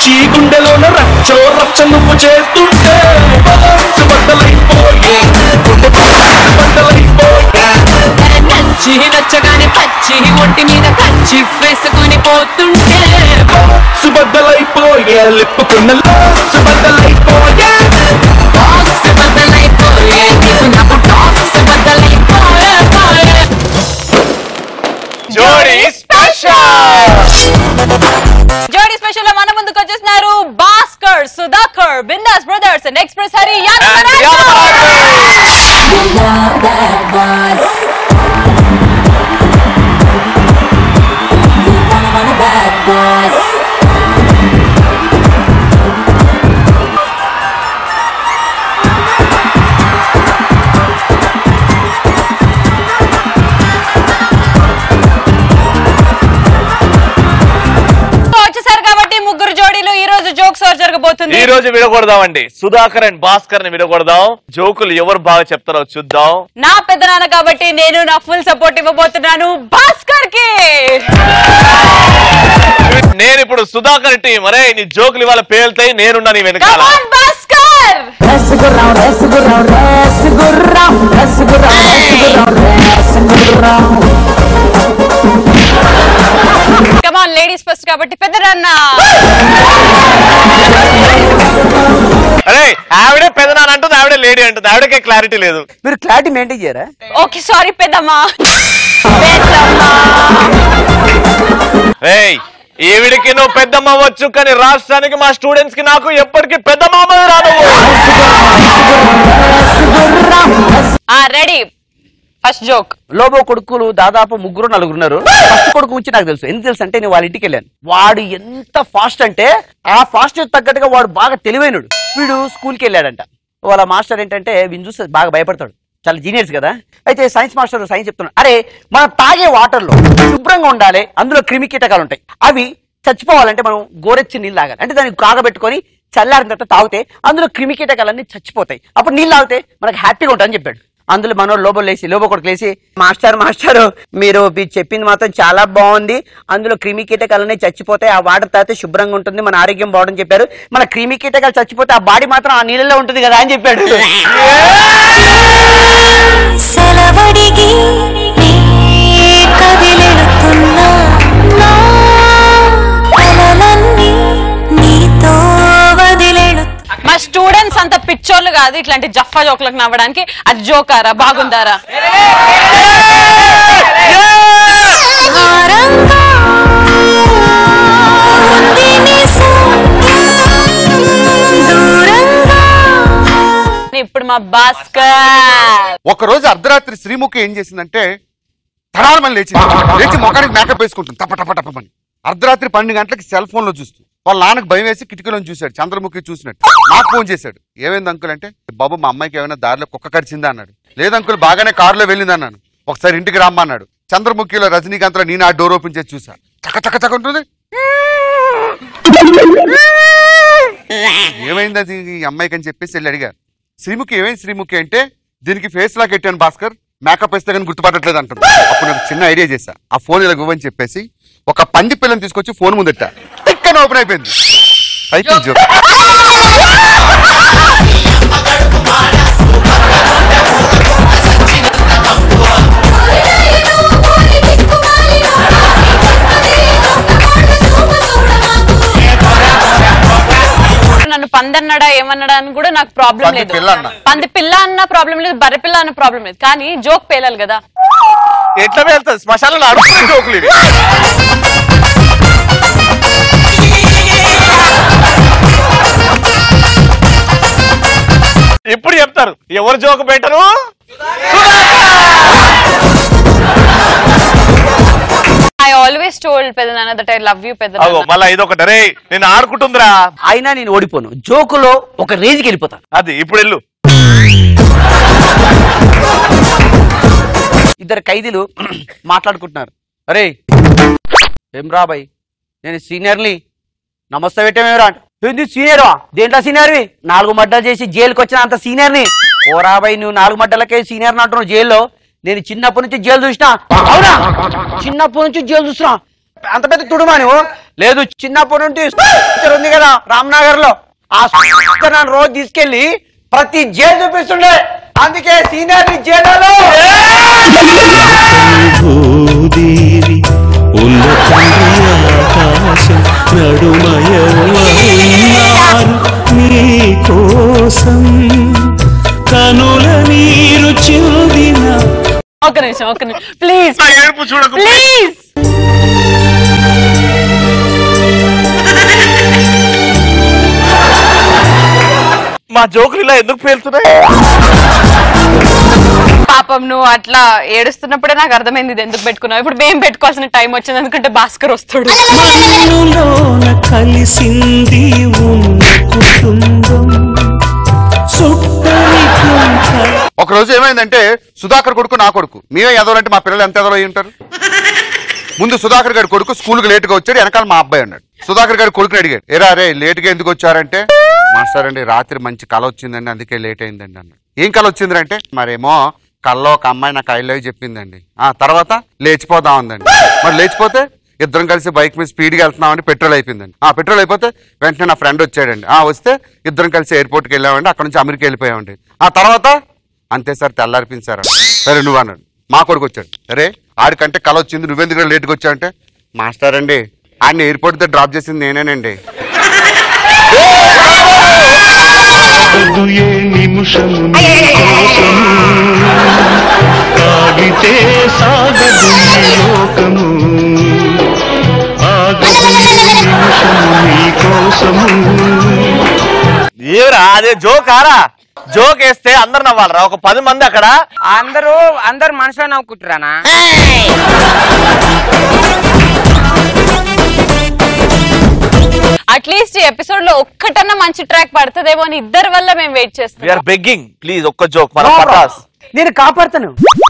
పిచ్చి గుండెలోన రచ్చో రచ్చ నువ్వు చేస్తుంటే బలాన్స్ బద్దలైపోయే గుండె బలాన్స్ బద్దలైపోయే నచ్చి నచ్చగానే పచ్చి ఒంటి మీద కచ్చి వేసుకొని పోతుంటే సుబద్దలైపోయే లిప్పుకున్న లాన్స్ బద్దలైపోయే బాక్స్ బద్దలైపోయే నీకు నాకు టాక్స్ బద్దలైపోయే పోయే. జోడీ స్పెషల్ జోడీ స్పెషల్ లో మన ముందుకు వచ్చేస్తున్నారు Bhaskar Sudhakar Bindas brothers and express Hari వచ్చేసారు కాబట్టి ముగ్గురు జోడీలు ఈ రోజు జోక్స్ జరగబోతుంది ఈ రోజు విడగొడదామండి సుధాకర్ అండ్ భాస్కర్ ని విడగొడదాం జోకులు ఎవరు బాగా చెప్తారో చూద్దాం నా పెద్దనాన్న కాబట్టి నేను నా ఫుల్ సపోర్ట్ ఇవ్వబోతున్నాను భాస్కర్ కి నేను ఇప్పుడు సుధాకర్ టీం అరే నీ జోకులు ఇవాళ పేలుతాయి నేనున్నా నీ వెనకాల కమాన్ భాస్కర్ రసగుర్రం రసగుర్రం రసగుర్రం రసగుర్రం రసగుర్రం రసగుర్రం కమాన్ లేడీస్ ఫస్ట్ కాబట్టి పెద్దనాన్న అరే ఆవిడే పెదనాన్న అంటుంది ఆవిడే లేడీ అంటుంది ఆవిడకే క్లారిటీ లేదు మీరు క్లారిటీ మెయింటైన్ చేయరా ఓకే సారీ పెద్దమ్మా పెద్దమ్మా ఏయ్ ఈవిడికి నువ్వు పెద్దమ్మ వచ్చు కానీ రాష్ట్రానికి మా స్టూడెంట్స్ కి నాకు ఎప్పటికీ పెద్ద మామ రాను ఆ రెడీ ఫస్ట్ జోక్ లోబో కొడుకులు దాదాపు ముగ్గురు నలుగురు ఉన్నారు ఫస్ట్ కొడుకు గురించి నాకు తెలుసు ఎందుకు తెలుసు అంటే నేను వాళ్ళ ఇంటికి వెళ్ళాను వాడు ఎంత ఫాస్ట్ అంటే ఆ ఫాస్ట్ తగ్గట్టుగా వాడు బాగా తెలివైనడు వీడు స్కూల్కి వెళ్ళాడంట వాళ్ళ మాస్టర్ ఏంటంటే వీని చూస్తే బాగా భయపడతాడు చాలా జీనియర్స్ కదా అయితే సైన్స్ మాస్టర్ సైన్స్ చెప్తున్నాడు అరే మనం తాగే వాటర్ లో శుభ్రంగా ఉండాలి అందులో క్రిమి కీటకాలు ఉంటాయి అవి చచ్చిపోవాలంటే మనం గోరెచ్చి నీళ్ళు తాగాలి అంటే దాన్ని కాగబెట్టుకొని చల్లారిన తర్వాత తాగితే అందులో క్రిమి కీటకాలన్నీ చచ్చిపోతాయి అప్పుడు నీళ్ళు తాగితే మనకు హ్యాపీగా ఉంటుందని చెప్పాడు అందులో మనో లోబో లేసి లోబో కొడుకు లేసి మాస్టర్ మాస్టర్ మీరు మీరు చెప్పింది మాత్రం చాలా బాగుంది అందులో క్రిమి కీటకాలన్నీ చచ్చిపోతాయి ఆ వాటర్ తాగితే శుభ్రంగా ఉంటుంది మన ఆరోగ్యం బాగుంటుంది చెప్పారు మన క్రిమి కీటకాలు చచ్చిపోతే ఆ బాడీ మాత్రం ఆ నీళ్ళలో ఉంటుంది కదా అని చెప్పాడు సెలవడిగి నీ కదిలెడుతున్నా నా కలలన్నీ నీతో వదిలేడు మా స్టూడెంట్స్ అంత పిచ్చోళ్ళు కాదు ఇట్లాంటి జఫా జోకులకు నవ్వడానికి అది జోకారా బాగుందారా భారంగా ఉంది నిజం. దూరంగా ఇప్పుడు మా భాస్కర్ ఒక రోజు అర్ధరాత్రి శ్రీముఖి ఏం చేసిందంటే తడాలమని లేచింది లేచి మొఖానికి మేకప్ వేసుకుంటుంది టప టప టపమని అర్ధరాత్రి పన్నెండు గంటలకి సెల్ ఫోన్ లో చూస్తూ వాళ్ళ నాన్నకు భయం వేసి కిటికీలో చూశాడు చంద్రముఖి చూసినట్టు నాకు ఫోన్ చేశాడు ఏమైంది అంకుల్ అంటే బాబు మా అమ్మాయికి ఏమైనా దారిలో కుక్క కరిచిందా అన్నాడు లేదు అంకుల్ బాగానే కారులో వెళ్ళింది అన్నాను ఒకసారి ఇంటికి రమ్మా అన్నాడు చంద్రముఖిలో రజనీకాంత్ లో నేను ఆ డోర్ ఓపెన్ చేసి చూసా చక్క చక్క చక్క ఉంటుంది ఏమైంది అది ఈ అమ్మాయికి అని చెప్పేసి వెళ్ళి అడిగారు శ్రీముఖి ఏమైంది శ్రీముఖి అంటే దీనికి ఫేస్ లాక్ పెట్టాను భాస్కర్ మేకప్ వేస్తే కానీ గుర్తుపట్టట్లేదు అంటుంది అప్పుడు నాకు చిన్న ఐడియా చేశా ఆ ఫోన్ ఇలా ఇవ్వని చెప్పేసి ఒక పంది పిల్లని తీసుకొచ్చి ఫోన్ ముందట తిక్కన ఓపెన్ అయిపోయింది అయిపోయింది joke. నన్ను పందన్నాడా ఏమన్నాడా అని కూడా నాకు ప్రాబ్లం పంది లేదు పిల్ల అన్నా. పంది పిల్ల అన్న ప్రాబ్లం లేదు బర్రె పిల్ల అన్న ప్రాబ్లం లేదు కానీ జోక్ పేలాలి కదా ఎట్లా వెళ్తుంది శ్మశానంలో అడుగుతున్న జోకులు ఇవి ఇప్పుడు చెప్తారు ఎవరు జోకు పెట్టరు ఐ ఆల్వేస్ టోల్డ్ పెద్ద నాన్న దట్ ఐ లవ్ యూ పెద్ద అగో మళ్ళా ఇదొకటి రే నేను ఆడుకుంటుందిరా అయినా నేను ఓడిపోను జోకులో ఒక రేంజ్కి వెళ్ళిపోతా అది ఇప్పుడు వెళ్ళు ఇద్దరు ఖైదీలు మాట్లాడుకుంటున్నారు అరే ఏం రా బాయ్ నేను సీనియర్ని నమస్తే పెట్టామేరా ఏంది సీనియర్వా దేంట్లో సీనియర్వి నాలుగు మడ్డలు చేసి జైలుకి వచ్చిన అంత సీనియర్ని ఓ రాబాయ్ నువ్వు నాలుగు మడ్డలకే సీనియర్ అంటున్నావు జైల్లో నేను చిన్నప్పటి నుంచి జైలు చూసినా అవునా చిన్నప్పటి నుంచి జైలు చూస్తున్నా అంత పెద్ద తుడుమా నువ్వు లేదు చిన్నప్పటి నుండి టీచర్ ఉంది కదా రామ్నగర్ లో ఆ టీచర్ నన్ను రోజు తీసుకెళ్లి ప్రతి జైలు చూపిస్తుండే అందుకే సీనియర్ జైలు భూదేవి ఉన్న తండ్రి ఆకాశం నడుమయన్నారు నీ కోసం కనుల నీరు చిందిన ఒక నిమిషం ఒక నిమిషం ప్లీజ్ నా ఏడుపు చూడకు ప్లీజ్ మా జోకులు ఇలా ఎందుకు పేలుతున్నాయి పాపం నువ్వు అట్లా ఏడుస్తున్నప్పుడే నాకు అర్థమైంది ఇది ఎందుకు పెట్టుకున్నావు ఇప్పుడు మేము పెట్టుకోవాల్సిన టైం వచ్చింది ఎందుకంటే భాస్కర్ వస్తాడు మన్నులోన కలిసింది ఉన్న కుటుంబం చుట్టని కొంత ఒక రోజు ఏమైందంటే సుధాకర్ కొడుకు నా కొడుకు మేమే ఎదవలంటే మా పిల్లలు ఎంత ఎదవ అయి ఉంటారు ముందు సుధాకర్ గారి కొడుకు స్కూల్ కి లేట్ గా వచ్చాడు వెనకాల మా అబ్బాయి ఉన్నాడు సుధాకర్ గారి కొడుకుని అడిగాడు ఎరా రే లేట్ గా ఎందుకు వచ్చారంటే మాస్టర్ అండి రాత్రి మంచి కళ వచ్చిందండి అందుకే లేట్ అయిందండి అన్నాడు ఏం కళ వచ్చింది అంటే మరేమో కళ్ళలో ఒక అమ్మాయి నాకు ఐ లవ్ చెప్పిందండి ఆ తర్వాత లేచిపోదాం ఉందండి మరి లేచిపోతే ఇద్దరం కలిసి బైక్ మీద స్పీడ్గా వెళ్తున్నామండి పెట్రోల్ అయిపోయిందండి ఆ పెట్రోల్ అయిపోతే వెంటనే నా ఫ్రెండ్ వచ్చాడండి ఆ వస్తే ఇద్దరం కలిసి ఎయిర్పోర్ట్కి వెళ్ళామండి అక్కడ నుంచి అమెరికా వెళ్ళిపోయామండి ఆ తర్వాత అంతే సార్ తెల్లారిపోయింది సార్ సరే నువ్వు అన్నాడు మా కొడుకు వచ్చాడు అరే ఆడికంటే కళ వచ్చింది నువ్వెందుకు లేట్గా వచ్చావంటే మాస్టర్ అండి ఆయన ఎయిర్పోర్ట్ దగ్గర డ్రాప్ చేసింది నేనేనండి ఆగదు ఏ నిమిషము నీ కోసము ఆగితే సాగదు ఈ లోకము ఆగదు ఏ నిమిషము నీ కోసము ఏరా అదే జోక్ ఆరా జోక్ వేస్తే అందరు నవ్వాలరా ఒక పది మంది అక్కడ అందరూ అందరు మనసులో నవ్వుకుంటురానా అట్లీస్ట్ ఈ ఎపిసోడ్ లో ఒక్కటన్నా మంచి ట్రాక్ పడుతుందేమో అని ఇద్దరి వల్ల మేము వెయిట్ చేస్తాం వీఆర్ బెగ్గింగ్ ప్లీజ్ ఒక్క జోక్ మన పటాస్ నేను కాపాడుతాను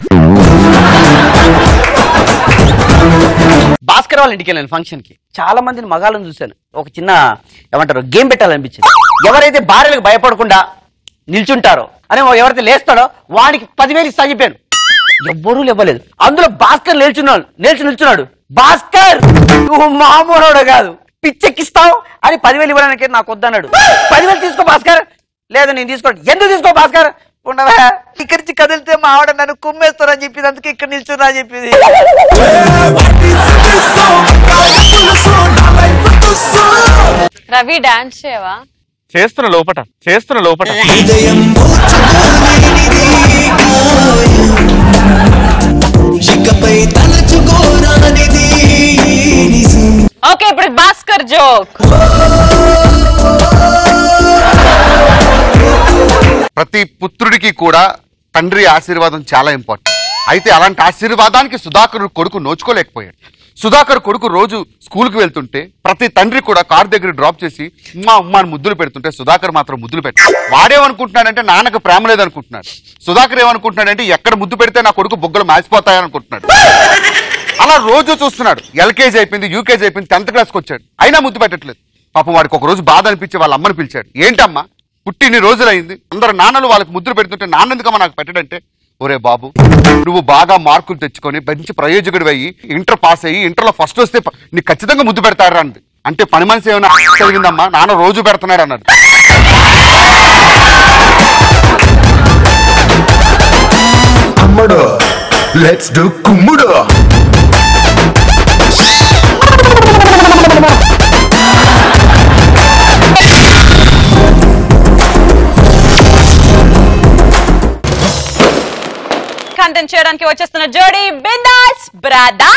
భాస్కర్ వాళ్ళ ఇంటికి వెళ్ళాను ఫంక్షన్ కి చాలా మందిని మగాళ్ళని చూశాను ఒక చిన్న ఏమంటారు గేమ్ పెట్టాలనిపించింది ఎవరైతే భార్యలకు భయపడకుండా నిల్చుంటారో అని ఎవరైతే లేస్తాడో వానికి పదివేలు ఇస్తా అని చెప్పాను ఎవ్వరూ లేవలేదు అందులో భాస్కర్ నిల్చున్నాడు నిల్చు నిల్చున్నాడు భాస్కర్ నువ్వు మామూలుడు కాదు పిచ్చెక్కిస్తావు అని పదివేలు ఇవ్వడానికి నాకు వద్దన్నాడు పదివేలు తీసుకో భాస్కర్ లేదు నేను తీసుకోండి ఎందుకు తీసుకో భాస్కర్ ఉండవా ఇక్కడి నుంచి కదిలితే మా ఆవిడ నన్ను కుమ్మేస్తారని చెప్పింది అందుకే ఇక్కడ నిల్చున్నా అని చెప్పింది రవి డాన్స్ చేయవా చేస్తున్న లోపట చేస్తున్న లోపట ఇకపై తలచుకోరానిది నిజం ఓకే ఇప్పుడు భాస్కర్ జోక్ ప్రతి పుత్రుడికి కూడా తండ్రి ఆశీర్వాదం చాలా ఇంపార్టెంట్ అయితే అలాంటి ఆశీర్వాదానికి సుధాకర్ కొడుకు నోచుకోలేకపోయాడు సుధాకర్ కొడుకు రోజు స్కూల్కి వెళ్తుంటే ప్రతి తండ్రి కూడా కార్ దగ్గర డ్రాప్ చేసి మా అమ్మాని ముద్దులు పెడుతుంటే సుధాకర్ మాత్రం ముద్దులు పెట్టాడు వాడేమనుకుంటున్నాడంటే నాన్నకు ప్రేమ లేదనుకుంటున్నాడు సుధాకర్ ఏమనుకుంటున్నాడంటే ఎక్కడ ముద్దు పెడితే నా కొడుకు బొగ్గలు మాసిపోతాయనుకుంటున్నాడు అలా రోజు చూస్తున్నాడు ఎల్కేజీ అయిపోయింది యూకేజీ అయిపోయింది టెన్త్ క్లాస్కి వచ్చాడు అయినా ముద్దు పెట్టట్లేదు పాపం వాడికి ఒక రోజు బాధ అనిపించి వాళ్ళ అమ్మని పిలిచాడు ఏంటమ్మా పుట్టి ఇన్ని రోజులైంది అందరు నాన్నలు వాళ్ళకి ముద్దులు పెడుతుంటే నాన్నెందుకమ్మా నాకు పెట్టడంటే ఒరే బాబు నువ్వు బాగా మార్కులు తెచ్చుకొని మంచి ప్రయోజకుడు అయ్యి ఇంటర్ పాస్ అయ్యి ఇంటర్లో ఫస్ట్ వస్తే ప- నీకు ఖచ్చితంగా ముద్దు పెడతారా అంది అంటే పని మనిషి ఏమైనా చదివిందమ్మా నాన్న రోజు పెడుతున్నాడు అన్నాడు అమ్మడు లెట్స్ డు కుమ్ముడు కంటెంట్ చేయడానికి వచ్చేస్తున్న జోడీ బిందాస్ బ్రదా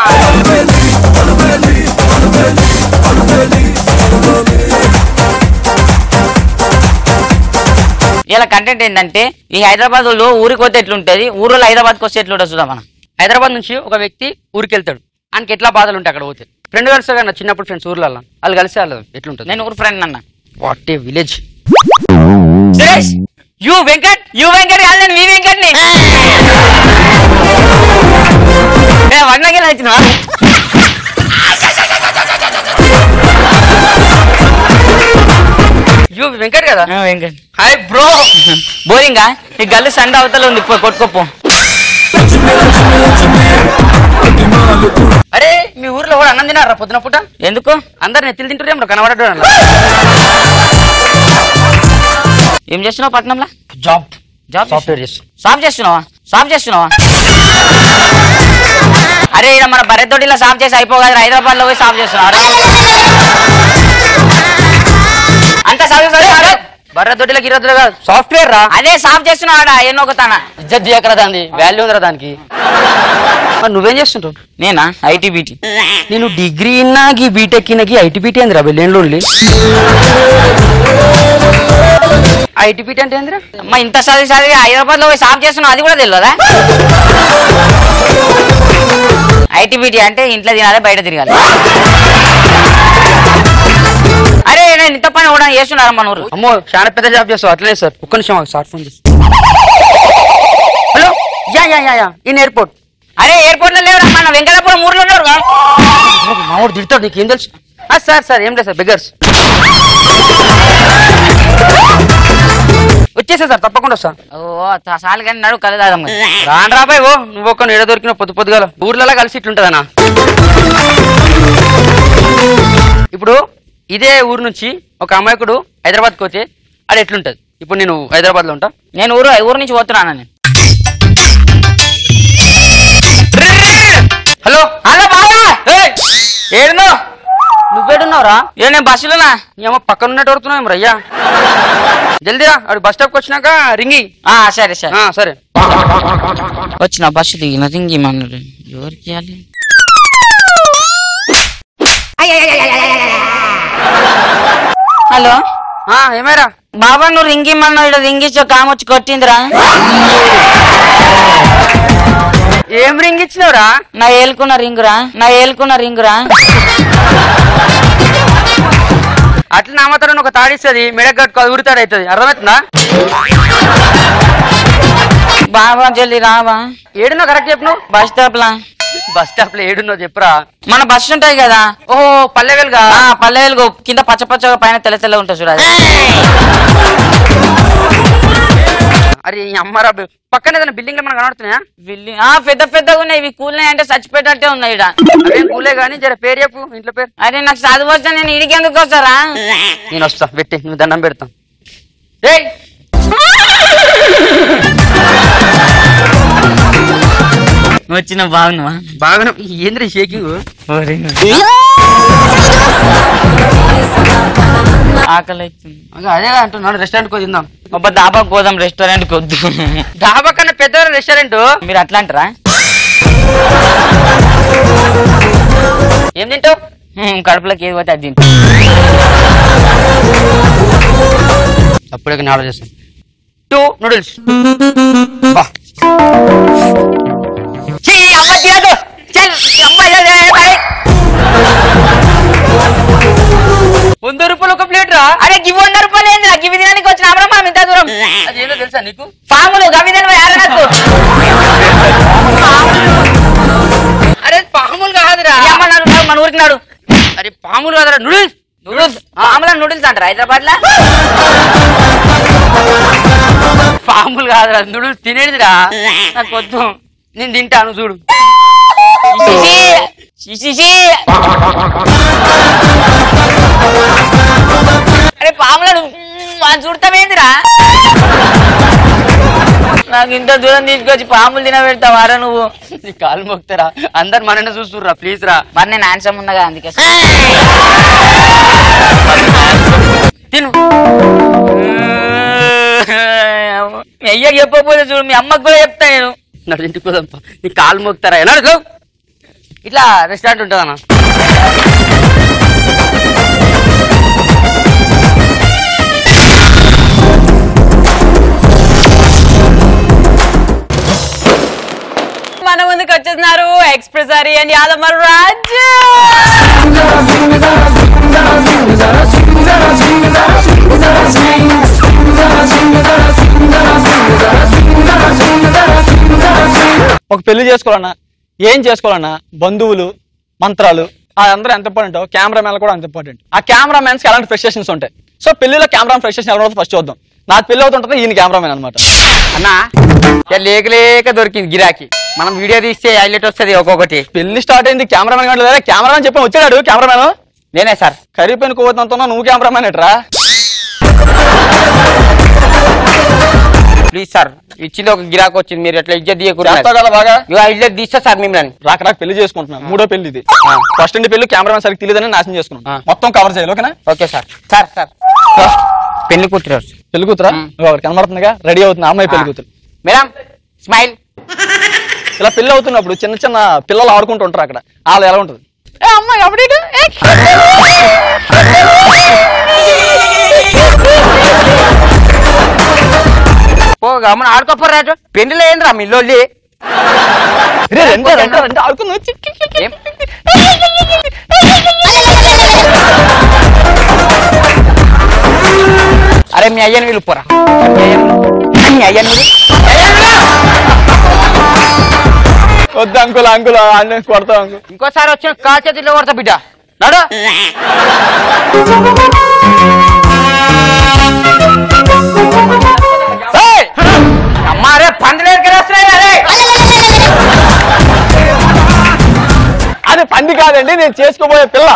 ఇలా కంటెంట్ ఏంటంటే ఈ హైదరాబాద్ లో ఊరికి పోతే ఎట్లుంటది ఊరిలో హైదరాబాద్కి వస్తే ఎట్లుంటుంది చూద్దాం మనం హైదరాబాద్ నుంచి ఒక వ్యక్తి ఊరికి వెళ్తాడు ఆయనకి ఎట్లా బాధలు ఉంటాయి అక్కడ పోతే ఫ్రెండ్ కలిసి కదా చిన్నప్పుడు ఫ్రెండ్స్ ఊర్లలో వాళ్ళు కలిసి వాళ్ళు ఎట్లుంటుంది నేను ఊరు ఫ్రెండ్ అన్న what a village you Venkat you Venkat కాదు నేను మీ వెంకట్ వండకి వచ్చిన యూ వెంకట్ కదా వెంకట్ హాయ్ బ్రో బోరింగా ఈ గల్లి సండే అవతల ఉంది పో, కొట్టుకోపో అరే మీ ఊర్లో కూడా అన్నం తిన తిన్నారా పొద్దున పూట ఎందుకు అందరు నెత్తిలు తింటున్నాం కనబడటం ఏం చేస్తున్నావు పట్నంలో జాబ్ జాబ్ సాఫ్ట్వేర్ చేస్తున్నావు సాఫ్ చేస్తున్నావా సాఫ్ చేస్తున్నావా అరే ఇక్కడ మన బరెతోటిలో సాఫ్ చేసి అయిపోగలరు హైదరాబాద్ లో పోయి సాఫ్ చేస్తున్నావు అరే. అంత సాఫ్ చేస్తాడు బర్రె దొడ్డిలో గిరొద్దులు కాదు సాఫ్ట్వేర్ రా అదే సాఫ్ చేస్తున్నావు ఆడ ఎన్నో ఒక తన ఇజ్జత్ చేయకరా దాన్ని వాల్యూ ఉందిరా దానికి మరి నువ్వేం చేస్తుంటావు నేనా ఐటీ బీటీ నేను డిగ్రీ ఇన్నాకి బీటెక్ ఇన్నకి ఐటీ బీటీ అందిరా వెళ్ళేళ్ళు ఐటీ బీటీ అంటే ఏందిరా అమ్మ ఇంత చదివి చదివి హైదరాబాద్ లో పోయి సాఫ్ చేస్తున్నావు అది కూడా తెలియదా ఐటీ బీటీ అంటే ఇంట్లో తినాలి బయట తిరగాలి అరే నేను ఇంత పని కూడా చేస్తున్నారా మన ఊరు అమ్మో చాలా పెద్ద జాబ్ చేస్తావు అట్లనే సార్ ఒక్క నిమిషం సార్ ఫోన్ చేసి hello yeah yeah yeah yeah in airport అరే ఎయిర్పోర్ట్ లో లేవురా మన వెంకటాపురం ఊర్లో ఉన్నారు మామూలు తిడతాడు నీకు ఏం తెలుసు ఆ, సార్ సార్ ఏం లేదు సార్ బిగ్గర్స్ వచ్చేసా సార్ తప్పకుండా వస్తా ఓ సాలు కానీ నడు కలదాదమ్మ రాను రాబాయ్ ఓ నువ్వు ఒక్క నీడ దొరికిన పొద్దు పొద్దుగాల ఊర్లలో కలిసి ఇట్లుంటదనా ఇప్పుడు ఇదే ఊరు నుంచి ఒక అమాయకుడు హైదరాబాద్కి పోతే అది ఎట్లుంటది ఇప్పుడు నేను హైదరాబాద్ లో ఉంటా నేను ఊరు ఊరు నుంచి పోతున్నాను నేను హలో హలో బాబా ఏడున్నావు నువ్వేడున్నావురా ఏ నేను బస్సులోనా ఏమో పక్కన ఉన్నట్టు వడుతున్నావు రయ్యా జల్దీరా అడు బస్ స్టాప్కి వచ్చినాక రింగి సరే సరే సరే వచ్చిన బస్సు దిగిన రింగి మన ఎవరికి ఇవ్వాలి హలో ఏమైరా బాబా నువ్వు రింగి మన రింగిచ్చో కామొచ్చి కొట్టిందిరా ఏం రింగ్ ఇచ్చినావురా నా ఏలుకున్న రింగురా నా ఏలుకున్న రింగురా అట్లా నామతరం ఒక తాడిస్తుంది మెడ కట్టుకో ఉరితాడు అవుతుంది అర్థమవుతుందా బాబా జల్ది రావా ఏడునో కరెక్ట్ చెప్పు నువ్వు బస్ స్టాప్ లా బస్ స్టాప్ లో ఏడున్నో చెప్పురా మన బస్సు ఉంటాయి కదా ఓహో పల్లెవేలుగా పల్లెవేలుగు కింద పచ్చ పచ్చగా పైన తెల్ల తెల్ల ఉంటుంది చూడాలి అరే ఈ అమ్మరా బి- పక్కన ఏదైనా బిల్డింగ్ మనం కనబడుతున్నాయా బిల్డింగ్ ఆ పెద్ద పెద్దగా ఉన్నాయి ఇవి కూలినాయి అంటే చచ్చిపెట్టట్టే ఉన్నాయి ఇక్కడ అదే కూలే కానీ జర పేరు చెప్పు ఇంట్లో పేరు అరే నాకు చదువు వస్తా నేను ఇడికి ఎందుకు వస్తారా నేను వస్తా పెట్టి నువ్వు దండం పెడతాం ఏయ్ వచ్చిన బాగున్నావా బాగా ఏంద్రీ షేకింగ్ ఆకలి అదే అంటున్నాడు రెస్టారెంట్ కో తిందాం అబ్బా దాబా పోదాం రెస్టారెంట్ కి వద్దు డాబా కన్నా పెద్ద రెస్టారెంట్ మీరు అట్లా అంటారా ఏం తింటావు హ్మ్, కడుపులోకి ఏది పోతే అది తింటా అప్పుడే నేను ఆర్డర్ చేస్తాను టూ నూడిల్స్ బా ఛీ, అమ్మ తీయదు చల్ అమ్మ ఇదే, బై. వంద రూపాయలు ఒక ప్లేట్ రా అరే గివి వంద రూపాయలు ఏంది గివి తినడానికి వచ్చిన అమరా మనం ఇంత దూరం అది ఏందో తెలుసా నీకు పాములు గవి తినవా యారు నాకు అరే పాములు కాదురా అమ్మ నాడు నాడు, మన ఊరికి నాడు అరే పాములు కాదురా నూడిల్స్ నూడిల్స్ పాముల నూడిల్స్ అంటారా హైదరాబాద్ లా పాములు కాదురా నూడిల్స్ తినేదిరా నాకు వద్దు నేను తింటాను చూడు షీ, షీ, షీ. అరే పాములను వాళ్ళు చూడతామేందిరా నాకు ఇంత దూరం తీసుకొచ్చి పాములు తినబెడతావారా నువ్వు నీ కాలు మొక్తారా అందరు మననే చూస్తుర్రా ప్లీజ్ రా మరి నేను హ్యాండ్సమ్ ఉన్నగా అందుకే తిను మీ అయ్యకి చెప్పకపోతే చూడు మీ అమ్మకి కూడా చెప్తా నేను నడు ఇంటికి పోదాంపా నీ కాలు మోగుతారా నడు లేవు. ఇట్లా రెస్టారెంట్ ఉంటుందన్నా మన ముందుకు వచ్చేస్తున్నారు ఎక్స్ప్రెస్ హరి అండ్ యాదమ్మ రాజు ఒక పెళ్లి చేసుకోవాలన్నా ఏం చేసుకోవాలన్నా బంధువులు మంత్రాలు అందరూ ఎంత ఇంపార్టెంట్ కెమెరా మ్యాన్ కూడా అంత ఇంపార్టెంట్ ఆ కెమెరా మ్యాన్స్ ఎలాంటి ఫ్రెస్ట్రేషన్స్ ఉంటాయి సో పెళ్లిలో కెమెరా ఫ్రెస్ట్రేషన్ ఎలా ఫస్ట్ చూద్దాం నాకు పెళ్లి అవుతుంటది ఈయన కెమెరామెన్ అనమాట అన్నా ఇక లేక లేక దొరికింది గిరాకీ మనం వీడియో తీస్తే హైలైట్ వస్తుంది ఒక్కొక్కటి పెళ్లి స్టార్ట్ అయింది కెమెరామెన్ కంటే లేదా కెమెరామెన్ చెప్పి వచ్చాడు కెమెరామెన్ నేనే సార్ కరిగిపోయిన కోవతంతో నువ్వు కెమెరామెన్ ఎట్రా ప్లీజ్ సార్ ఇచ్చింది ఒక గిరాకీ వచ్చింది మీరు ఎట్లా ఇజ్జత్ చేస్తావు కదా బాగా తీయకూడదు ఇజ్జత్ తీస్తా సార్ మిమ్మల్ని రాక రాక పెళ్లి చేసుకుంటున్నా మూడో పెళ్లి ఇది ఫస్ట్ ఇంటి పెళ్లి కెమెరామెన్ సరిగ్గా తెలియదని నాశనం చేసుకున్నాను ఆ. మొత్తం కవర్ చేయాలి ఓకేనా ఓకే సార్ సార్ సార్ పెళ్లి కూతురు పెళ్లి కూతురా నువ్వు ఒకటి కనబడుతుందిగా రెడీ అవుతుంది ఆ అమ్మాయి పెళ్లి కూతురు మేడం స్మైల్ ఇలా పెళ్లి అవుతున్నప్పుడు చిన్న చిన్న పిల్లలు ఆడుకుంటూ ఉంటారు అక్కడ వాళ్ళు ఎలా ఉంటుంది ఏ అమ్మాయి అప్పుడు ఓ గమన ఆడుకోపోరాటు పెళ్లిలో ఏంద్రా మీ లొల్లి రెండే రెండే రెండే ఆడుకుంది వచ్చి ఏం అరే మీ అయ్యని వీళ్ళు పోరా మీ అయ్యని పిలు. మీ అయ్యని వీళ్ళు. వద్దు అంకుల్ అంకుల్ అన్నీ కొడతావు అంకుల్ ఇంకోసారి వచ్చిన కాల్ చేతిలో కొడతా బిడ్డ నడు ఏయ్! అమ్మా రే పందులు ఎక్కడేస్తున్నాయి అరే అది పంది కాదండి నేను చేసుకోబోయే పిల్ల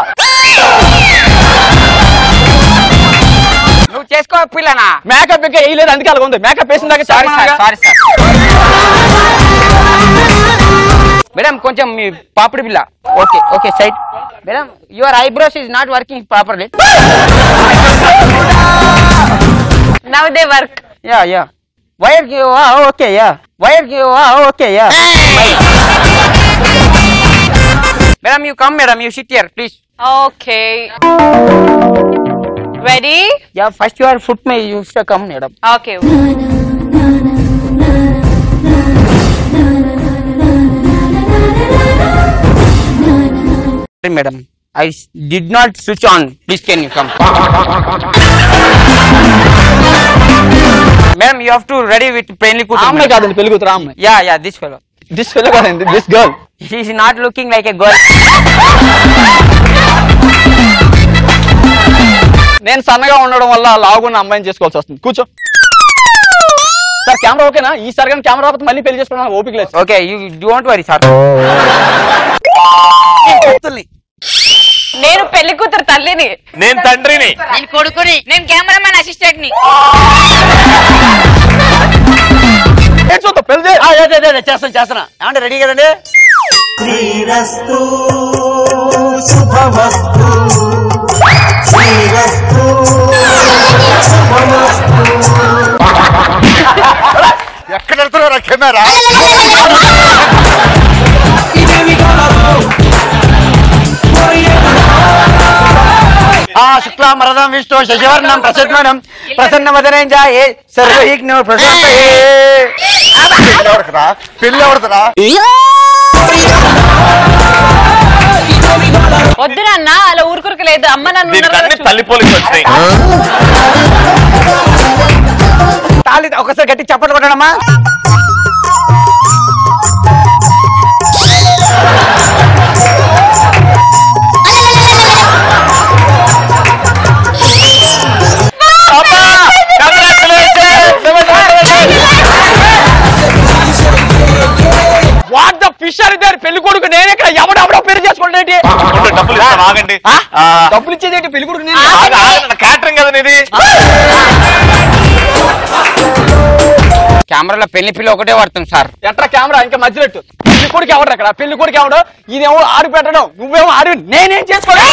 నువ్వు చేసుకో పిల్లనా మేకప్ ఇంకా వేయలేదు అందుకే అలాగ ఉంది మేకప్ వేసిన దాకా సారీ సార్ చాలా సారీ సార్ మేడం కొంచెం మీ పాపిడి బిల్ల okay okay side madam your eyebrows is not working properly now they work yeah yeah wire okay yeah wire okay yeah madam you come madam you sit here please okay ready yeah first your foot may you come madam okay madam I did not switch on please can you come madam you have to ready with పెళ్లి ఆ అమ్మాయి కాదండి పెళ్లి కూతురు ఆ అమ్మాయి yeah yeah this fellow this fellow కాదండి this girl he is not looking like a girl నేను సన్నగా ఉండడం వల్ల లావుగున్న అమ్మాయిని చేసుకోవాల్సి వస్తుంది కూర్చో సార్ కెమెరా ఓకేనా ఈసారి కానీ కెమెరా రాకపోతే మళ్ళీ పెళ్లి చేసుకోవడం ఓపిక లేదు okay you don't worry sir నేను పెళ్లి కూతురు తల్లిని నేను తండ్రిని నేను కొడుకుని నేను కెమెరామెన్ అసిస్టెంట్ ని ఏ చూద్దాం పెళ్లి చేయి. ఆ, అదే, అదే, అదే, చేస్తాను చేస్తాను ఏమంటే రెడీ కదండి శ్రీరస్తు శుభమస్తు శ్రీరస్తు శుభమస్తు ఎక్కడ వెళ్తున్నారా కెమెరా ఆ శుక్లా మరదం విష్ణు శశివర్ణం ప్రసన్ననం ప్రసన్న వదనం జాయే సర్వైజ్ఞ ప్రసన్న పెళ్ళి ఎవరికిరా పెళ్ళి ఎవరిదిరా వద్దు నాన్న అలా ఊరుకురికి లేదు అమ్మ నన్ను దీనికి ఉన్నారు అన్ని కదా తల్లి పోలికి వచ్చినాయి తాళి ఒకసారి గట్టి చప్పట్లు కొట్టడమ్మా వాట్ ద ఫిష్ అని దాని పెళ్లి కొడుకు నేను ఇక్కడ ఎవడెవడో పెళ్లి చేసుకోండి ఉండు, డబ్బులు ఇస్తాను ఆగండి ఆ, డబ్బులు ఇచ్చేది ఏంటి పెళ్లి కొడుకు నేను ఆగ, ఆగండి, క్యాటరింగ్ కదా ఇది కెమెరాలో పెళ్లి పిల్ల ఒకటే పడుతుంది సార్ ఎట్రా కెమెరా ఇంకా మధ్యలో పెట్టు. పెళ్లి కొడుకు ఎవడు అక్కడ పెళ్లి కొడుకు ఎవడు ఇదేమో ఆడు పెట్టడం నువ్వేమో ఆడు నేనేం చేసుకోవాలి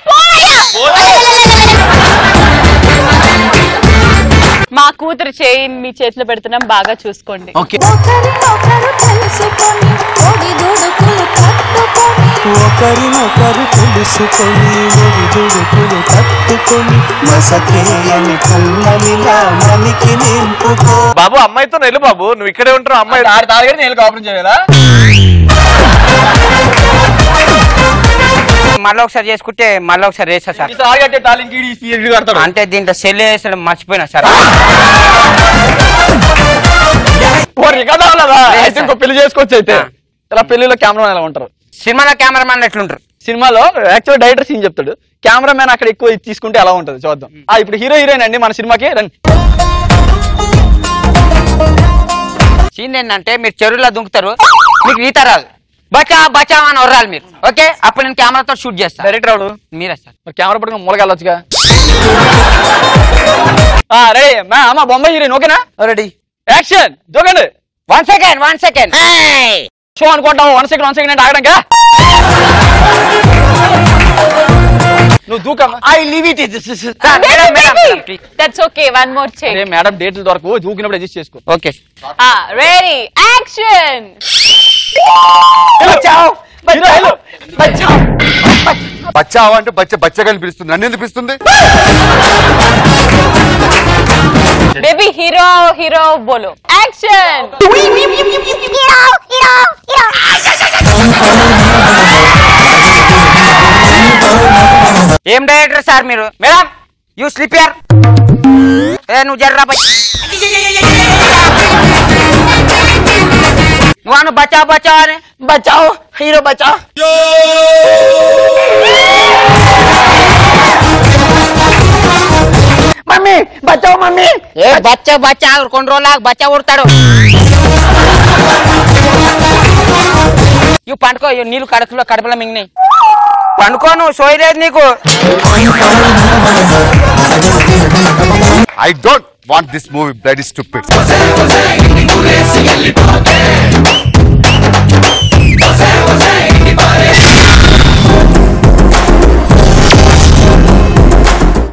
మా కూతురు చేయి మీ చేతిలో పెడుతున్నాం బాగా చూసుకోండి ఓకే ఒకరినొకరు తెలుసుకొని ఒడిదుడుకులు తట్టుకొని ఒకరినొకరు తెలుసుకొని ఒడిదుడుకులు తట్టుకొని మసకేయని కళ్ళనిలా మనికి నింపుకో బాబు అమ్మాయితో వెళ్ళు బాబు నువ్వు ఇక్కడే ఉంటావు అమ్మాయి ఆడి తాగడి నేను కాపురం చేయాలా మళ్ళీ ఒకసారి చేసుకుంటే మళ్ళీ ఒకసారి వేస్తా సార్ ఈసారి ఆగట్టే తాలింకి ఈడు ఈ ఇల్లు కడతాడు అంటే దీంట్లో సెల్ వేసడం మర్చిపోయినా సార్ ఓరి కదా అవ్వలేదా? లేదు అయితే ఇంకో పెళ్లి చేసుకోవచ్చు అయితే ఆ. ఇలా పెళ్లిలో కెమెరా ఎలా ఉంటారు సినిమాలో కెమెరామెన్ ఎట్లుంటారు సినిమాలో యాక్చువల్ డైరెక్టర్ సీన్ చెప్తాడు కెమెరా మ్యాన్ అక్కడ ఎక్కువ ఇది తీసుకుంటే ఎలా ఉంటుంది చూద్దాం ఆ ఇప్పుడు హీరో హీరోయిన్ అండి మన సినిమాకి రండి సీన్ ఏంటంటే మీరు చెరువులో దుంకుతారు మీకు ఈత రాదు బచా బచా అని ఒర్రాలి మీరు ఓకే అప్పుడు నేను కెమెరాతో షూట్ చేస్తాను డైరెక్టర్ రాడు మీరే సార్ మరి కెమెరా పట్టుకుని మూలకెళ్ళొచ్చుగా రే మా అమ్మ బొమ్మ హీరోయిన్ ఓకేనా రెడీ యాక్షన్ దూకండి one second one second show అనుకుంటావు వన్ సెకండ్ వన్ సెకండ్ అంటే ఆగడంగా నువ్వు దూకమ్మా I leave it madam madam that's okay one more అరే చెక్ మేడం డేట్లు దొరకు దూకినప్పుడు అడ్జస్ట్ చేసుకో ఓకే రెడీ యాక్షన్ బచావ్ బచావ్ బచావ్ బచ్చావా అంటే బచ్చ బచ్చగా అని పిలుస్తుంది నన్ను ఎందుకు పిలుస్తుంది బేబీ హీరో హీరో బోలో యాక్షన్ ఏం డైరెక్టర్ సార్ మీరు మేడం యూ స్లిపియర్ ఏ నువ్వు జర్రా బై నువ్వు అను బచావ్ బచావ్ అని బచావ్ హీరో బచావ్ మమ్మీ బచావ్ మమ్మీ ఏ బచ్చ బచ్చ కొన్ని రోజులు బచ్చ ఉడతాడు ఇవి పండుకో ఇవి నీళ్ళు కడుపులో కడుపులో మింగినాయి పండుకో నువ్వు సోయలేదు నీకు I don't want this movie blood stupid Jose, Jose,